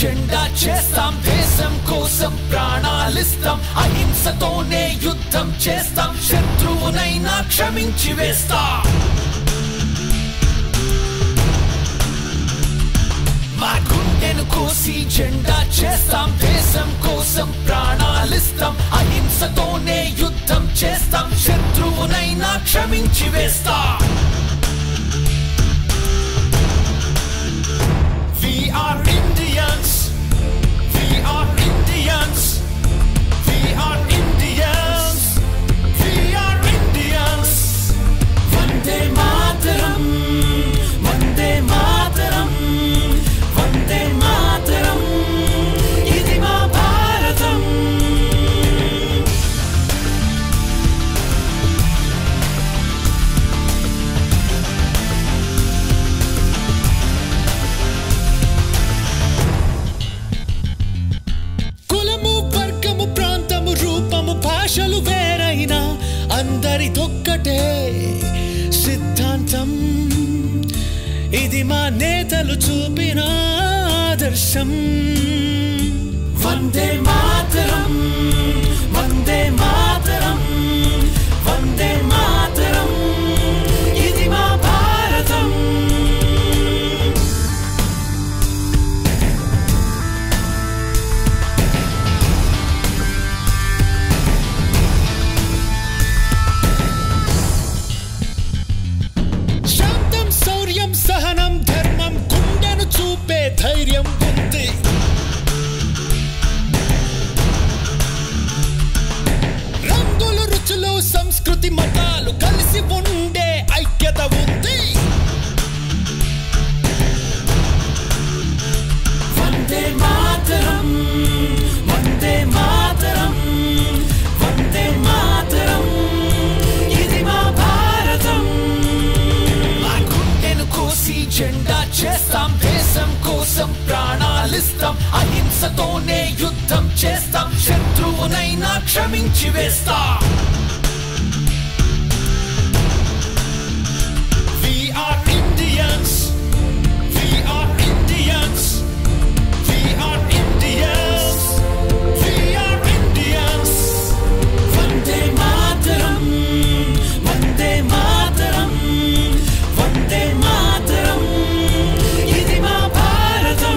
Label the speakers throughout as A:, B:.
A: జెండా చేస్తాం దేశం కోసం ప్రాణాలిస్తాం అహింసతోనే యుద్ధం చేస్తాం శత్రువునైనా క్షమించి వేస్తాం మా గుండెను కోసి జెండా చేస్తాం దేశం కోసం ప్రాణాలిస్తాం అహింసతోనే యుద్ధం చేస్తాం శత్రువునైనా క్షమించి వేస్తాం We are Indians. We are Indians. We are Indians. We are Indians. Vande Mataram. Vande Mataram. Vande Mataram. ఇది మా భారతం
B: కులము వర్గము ప్రాంతము రూపము భాషలు వేరైనా అందరిదొక్కటే సిద్ధాంతం ఇది మా నేతలు చూపిన ఆదర్శం
A: వందే మాతరం వందే మాతరం వందే మాతరం ఇది మా భారతం
B: శాంతం శౌర్యం సహనం ధర్మం గుండెను చూపే ధైర్యం ఉంది రంగులు రుచులు సంస్కృతి మతాలు కలిసి ఉండే ఐక్యత ఉంది
A: వందే మాతరం వందే మాతరం వందే మాతరం ఇది మా భారతం మా గుండెను కోసి జెండా చేస్తాం దేశం కోసం ప్రాణాలిస్తాం అహింసతోనే యుద్ధం చేస్తాం శత్రువునైనా క్షమించి వేస్తాం We are Indians. We are Indians. We are Indians. We are Indians. Vande Mataram. Vande Mataram. Vande Mataram. ఇది మా భారతం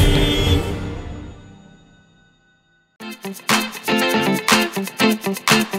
C: Thank